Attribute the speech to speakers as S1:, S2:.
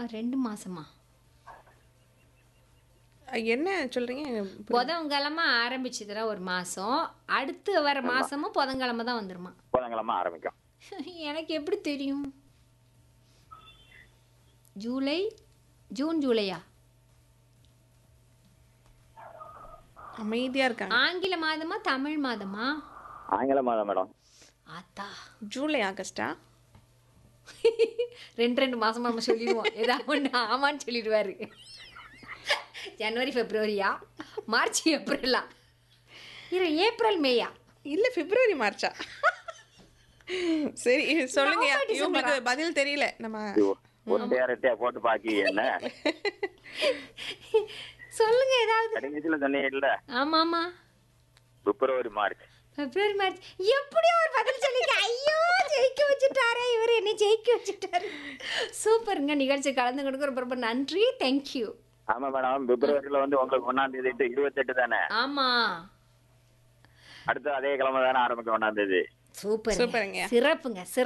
S1: ரெண்டு மாசமா
S2: அஹ், என்ன சொல்றீங்க
S1: புதன்கிழமை ஆரம்பிச்சதுனா ஒரு மாசம் அடுத்து வர மாசமும் புதன்கிழமை தான் வந்துருமா
S3: புதன்கிழமை ஆரம்பிக்கும்
S1: எனக்கு எப்படி தெரியும் ஜூலை ஜூன் ஜூலையா
S2: அமைதியா இருக்காங்க
S1: ஆங்கில மாதமா தமிழ் மாதமா
S3: ஆங்கில மாதம் மேடம்
S1: ஆத்தா
S2: ஜூலை ஆகஸ்டா
S1: ரெண்டு ரெண்டு மாசமா நம்ம சொல்லிடுவோம் ஏதாவது ஒன்று ஆமான்னு சொல்லிடுவாரு ஜனவரி பிப்ரவரியா மார்ச் ஏப்ரலா இரு ஏப்ரல் மேயா
S2: இல்ல பிப்ரவரி மார்ச்சா சரி சொல்லுங்க
S1: நவம்பர், டிசம்பரா?
S2: இவங்களுக்கு பதில் தெரியல நம்ம
S3: ஒட்டையா ரெட்டையா போட்டு பாக்கி என்ன
S1: சொல்லுங்க ஏதாவது
S3: கடைசியில சொன்னீங்க இல்ல
S1: ஆமா ஆமா
S3: பிப்ரவரி மார்ச்
S1: பிப்ரவரி மார்ச் எப்படியோ ஒரு பதில் சொல்லிங்க ஐயோ ஜெயிக்க வச்சுட்டாரே இவர் என்னை ஜெயிக்க வச்சுட்டாரு சூப்பருங்க நிகழ்ச்சி கலந்து கொடுக்க ரொம்ப ரொம்ப நன்றி தேங்க்யூ
S3: ஆமா மேடம் பிப்ரவரியில வந்து உங்களுக்கு ஒன்னாம் தேதி to இருபத்தெட்டு தானே
S1: ஆமா
S3: அடுத்து அதே கிழமை தானே ஆரம்பிக்கும் ஒன்னாம் தேதி
S1: சூப்பர்
S2: சூப்பருங்க.
S1: சிறப்புங்க சிறப்பு